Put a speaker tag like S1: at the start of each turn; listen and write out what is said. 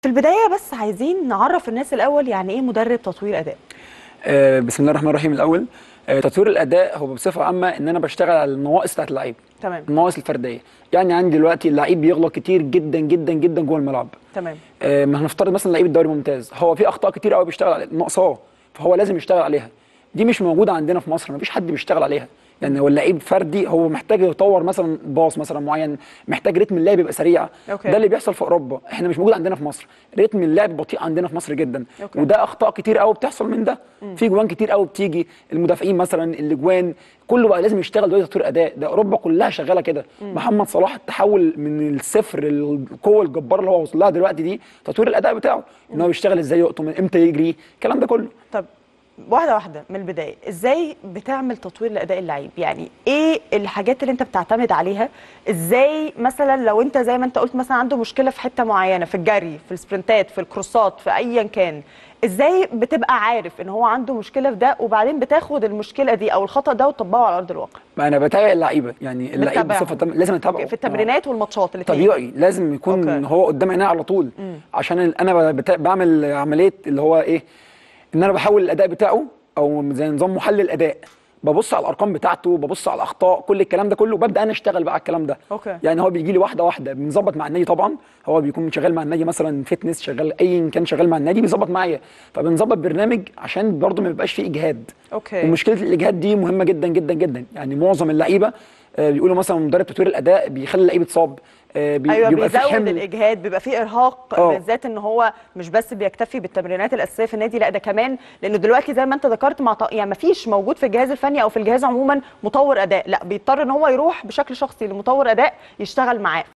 S1: في البداية بس عايزين نعرف الناس الأول يعني إيه مدرب تطوير أداء
S2: آه، بسم الله الرحمن الرحيم الاول آه، تطوير الاداء هو بصفه عامه ان انا بشتغل على النواقص بتاعت اللعيب
S1: تمام
S2: النواقص الفرديه يعني عندي دلوقتي اللعيب بيغلط كتير جدا جدا جدا جوه الملعب
S1: تمام
S2: آه، ما هنفترض مثلا لعيب الدوري الممتاز هو في اخطاء كتير قوي بيشتغل عليها ناقصاه فهو لازم يشتغل عليها دي مش موجوده عندنا في مصر ما فيش حد بيشتغل عليها يعني هو اللعيب فردي هو محتاج يطور مثلا باص مثلا معين محتاج رتم اللعب يبقى سريع
S1: أوكي.
S2: ده اللي بيحصل في اوروبا احنا مش موجود عندنا في مصر رتم اللعب بطيء عندنا في مصر جدا
S1: أوكي.
S2: وده اخطاء كتير قوي بتحصل من ده في جوان كتير قوي بتيجي المدافعين مثلا الاجوان كله بقى لازم يشتغل دلوقتي تطوير اداء ده اوروبا كلها شغاله كده محمد صلاح التحول من الصفر للقوه الجباره اللي هو وصل لها دلوقتي دي تطوير الاداء بتاعه ان هو يشتغل ازاي يقطم امتى يجري الكلام ده كله
S1: طب واحدة واحدة من البداية إزاي بتعمل تطوير لأداء اللعيب يعني إيه الحاجات اللي أنت بتعتمد عليها إزاي مثلا لو أنت زي ما أنت قلت مثلا عنده مشكلة في حتة معينة في الجري في السبرنتات في الكروسات في أيا كان ازاي بتبقى عارف ان هو عنده مشكله في ده وبعدين بتاخد المشكله دي او الخطا ده وتطبقه على ارض الواقع
S2: ما انا بتابع اللعيبه يعني اللعيب
S1: بتتابعهم.
S2: بصفه تام لازم اتابعه
S1: في التمرينات والماتشات الاثنين
S2: طبيعي لازم يكون
S1: أوكي.
S2: هو قدام عيني على طول عشان ال- انا بتا... بعمل عمليه اللي هو ايه ان انا بحول الاداء بتاعه او زي نظام محلل اداء ببص على الارقام بتاعته ببص على الاخطاء كل الكلام ده كله ببدا انا اشتغل بقى على الكلام ده
S1: أوكي.
S2: يعني هو بيجي لي واحده واحده بنظبط مع النادي طبعا هو بيكون شغال مع النادي مثلا فتنس شغال اي كان شغال مع النادي بيظبط معايا فبنظبط برنامج عشان برضه ما يبقاش فيه اجهاد
S1: أوكي.
S2: ومشكله الاجهاد دي مهمه جدا جدا جدا يعني معظم اللعيبه آه، بيقولوا مثلا مدرب تطوير الاداء بيخلي اللعيب يتصاب آه، بي-
S1: ايوه
S2: بيبقى في
S1: بيزود
S2: حمل
S1: الاجهاد بيبقى فيه ارهاق
S2: آه.
S1: بالذات ان هو مش بس بيكتفي بالتمرينات الاساسيه في النادي لا ده كمان لانه دلوقتي زي ما انت ذكرت مع ط- يعني ما فيش موجود في الجهاز الفني او في الجهاز عموما مطور اداء لا بيضطر ان هو يروح بشكل شخصي لمطور اداء يشتغل معاه